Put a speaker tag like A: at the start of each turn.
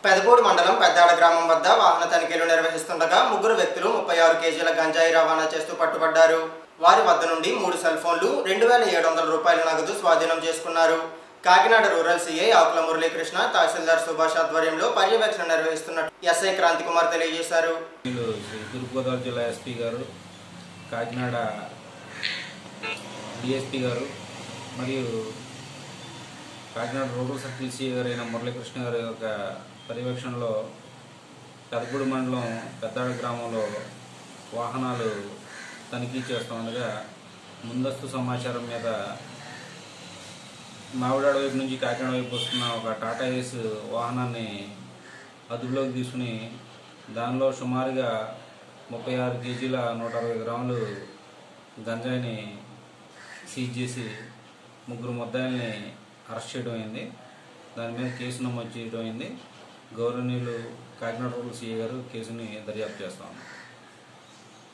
A: పెదపూడి మండలం పెద్దాడ గ్రామం వద్ద వాహన తనిఖీలు నిర్వహిస్తుండగా ముగ్గురు వ్యక్తులు ముప్పై ఆరు కేజీల గంజాయి రవాణా చేస్తూ పట్టుబడ్డారు వారి వద్ద నుండి మూడు సెల్ ఫోన్లు రెండు వేల ఏడు వందల రూపాయల నగదు స్వాధీనం చేసుకున్నారు కాకినాడ రూరల్ సీఐ ఆకుల మురళీకృష్ణ తహసీల్దార్ సుభాష్ ఆధ్వర్యంలో పర్యవేక్షణ నిర్వహిస్తున్నట్టు ఎస్ఐ క్రాంతి కుమార్ తెలియజేశారు
B: వీళ్ళు శ్రీ తూర్పుగోదావరి జిల్లా ఎస్పీ గారు కాకినాడ డిఎస్పీ గారు మరియు కాకినాడ రూరల్ సర్కిల్ సిఐ గారు అయిన మురళీకృష్ణ గారి యొక్క పర్యవేక్షణలో పెదపూడి మండలం పెద్దాడ గ్రామంలో వాహనాలు తనిఖీ చేస్తుండగా ముందస్తు సమాచారం మీద మావిడాడ వైపు నుంచి కాకినాడ వైపు వస్తున్న ఒక టాటా ఏస్ వాహనాన్ని అదుపులోకి తీసుకుని దానిలో సుమారుగా ముప్పై ఆరు కేజీల నూట అరవై గ్రాములు గంజాయిని సీజ్ చేసి ముగ్గురు ముద్దాయిల్ని అరెస్ట్ చేయడం అయింది దాని మీద కేసు నమోదు చేయడం అయింది గౌరవనీయులు కాకినాడ రూరల్ సీఏ గారు కేసుని దర్యాప్తు చేస్తా ఉన్నారు